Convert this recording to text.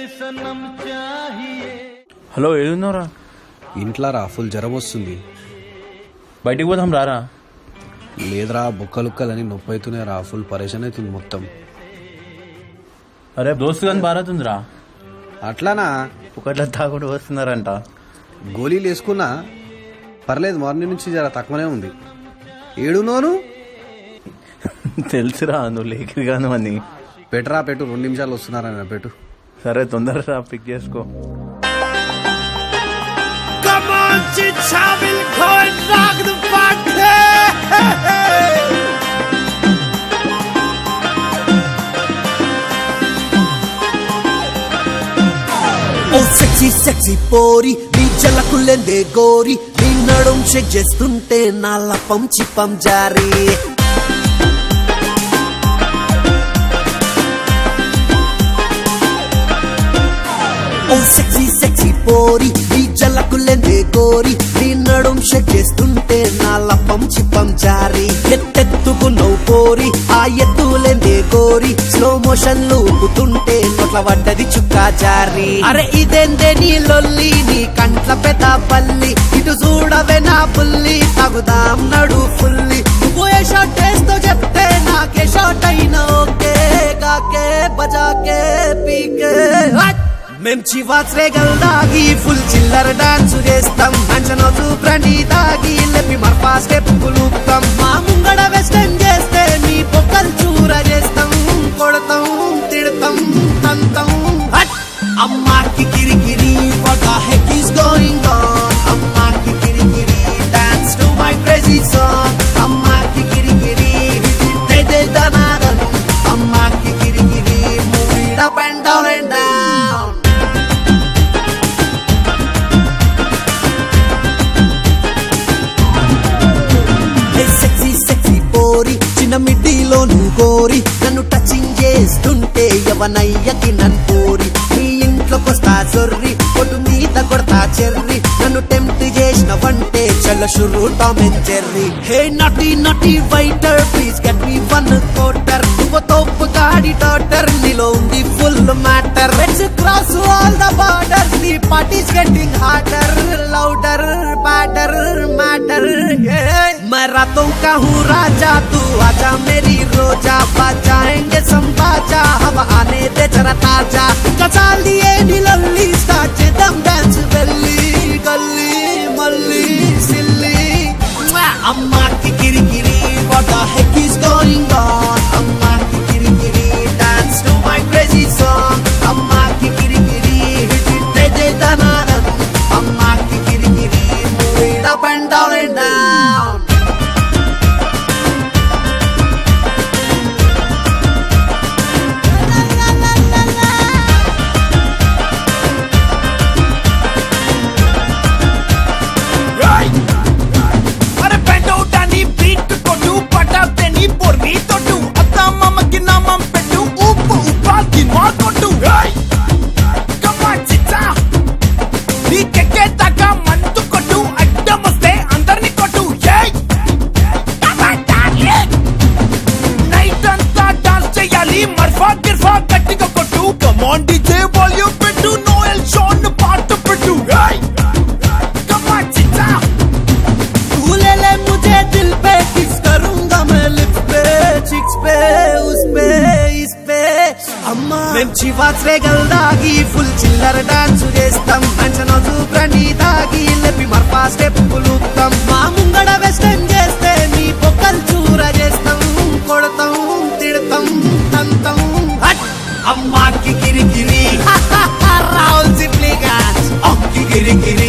Hello ఏడున్నారా ఇంట్లో రా full జ్వరం వస్తుంది బయటికి పోదాం రారా లేదురా బుక్కలుక్కలని నొప్పి అవుతున్నాయి రా ఫుల్ పరేషాన్ అవుతుంది మొత్తం అరే దోస్తు కానీ బారతుందిరా అట్లానా ఒకట్లా తాగుడు వస్తున్నారంట గోళీలు వేసుకున్నా పర్లేదు మార్నింగ్ నుంచి జర తక్కువనే ఉంది ఏడునోను తెలుసురా నువ్వు లేకిరిగాను అని పెట్టురా పెట్టు రెండు నిమిషాలు వస్తున్నారని పెట్టు సరే తొందరగా పిక్ చేసుకో Come on, Chicha, we'll go and rock the party! ఓ సెక్సీ సెక్సీ పోరి నీ జలకులెందే గోరి నీ నడుం షేక్ చేస్తుంటే నా లపం చిప్పం జారీ ఓ సెక్సీ సెక్సీ పోరి నీ జలకులెందే గోరి నీ నడుం షేక్ చేస్తుంటే నా లపం చిప్పం జారి ఎత్తెత్తుకున్నావు పోరి ఆ ఎత్తులెందే గోరి స్లో మోషన్ లూపుతుంటే నోట్ల పడ్డది చుక్క జారి అరే ఇదేందే నీ లొల్లి నీ కంట్ల పెద్ద పల్లి ఇటు చూడవే నా పుల్లి తగుదాం నడు ఫుల్లి నువ్వు ఏ షాట్ వేస్తో చెప్తే నాకే షాట్ అయినా ఓకే కాకే బజాకే పీకే హట్! మేం చివాత్రే గల్దాగి ఫుల్ చిల్లర డాన్స్ చేస్తాం అంచనోజు బ్రండి దాగి లెప్పి మర్పా స్టెప్ కులుపుతాం మా ముంగడ వెస్టర్న్ చేస్తే మీ పొక్కలు చూర చేస్తాం కొడతాం తిడతాం తంతం హట్! అమ్మాకి కిరికిరి what the heck is going on అమ్మాకి కిరికిరి dance to my crazy song అమ్మాకి కిరికిరి తెదే దనాదన్ అమ్మాకి కిరికిరి move it up and down and down ఏ సెక్సీ సెక్సీ పోరి చిన్న మిడ్డీలో నువ్వు కోరి నన్ను టచింగ్ చేస్తుంటే ఎవనయ్యకి నన్ను కోరి నీ ఇంట్లోకొస్తా సొర్రి కొట్టు మీద కొడతా చెర్రి నన్ను టెంప్ట్ చేసిన వంటే చల్ల షురు టామ్ అండ్ జెర్రీ హే నటి నటి waiter please get me one quarter నువ్వు తోపు గాడి డాటర్ నీలో ఉంది full matter let's cross all the border నీ parties getting harder louder better matter मैं रातों का हूँ राजा तू आजा मेरी रोजा बजाएंगे संबाजा हम आने दे जरा ताजा कचाल दिए नीलल्ली स्टार्ट చేద్దాం డాన్స్ వెళ్ళి గల్లీ మళ్ళీ సిల్లి అమ్మాకి కిరికిరి what the heck is going on అమ్మాకి కిరికిరి dance to my crazy song అమ్మాకి కిరికిరి hit it తెజే దనాదన్ అమ్మాకి కిరికిరి move it up and down and down అరే బెండౌట్ అని బీట్ కొట్టు పటాతే నీ పొర్ని తొట్టు అత్త మామకి నామం పెట్టు ఉప్పు ఉప్పాకి కొట్టు కమ్మా చిచ్చా నీకెక్కే దాకా మంతు కొట్టు అడ్డం వస్తే అందరిని కొట్టు ఏయ్ నైట్ అంతా డాన్స్ చేయాలి మర్ఫా గిర్ఫా గట్టిగా కొట్టు కమాన్ డీజే వాల్యూమ్ పెట్టు నోయల్ షోన్ పాట పెట్టు ఏయ్ కమ్మా చిచ్చా तू ले ले मुझे दिल पे किस करूंगा मैं लिप्स पे चिक्स पे उस पे इस पे అమ్మా మేం చివాత్రే గల్దాగి ఫుల్ చిల్లర డాన్స్ చేస్తాం అంచనోజు బ్రండి దాగి లెప్పి మర్పా స్టెప్ కులుపుతాం మా ముంగడ వెస్టర్న్ చేస్తే మీ పొక్కలు చూర చేస్తాం కొడతాం తిడతాం తంతం హట్! అమ్మాకి కిరికిరి రాహుల్ సిప్లీ గాన్స్ అక్కి కిరికిరి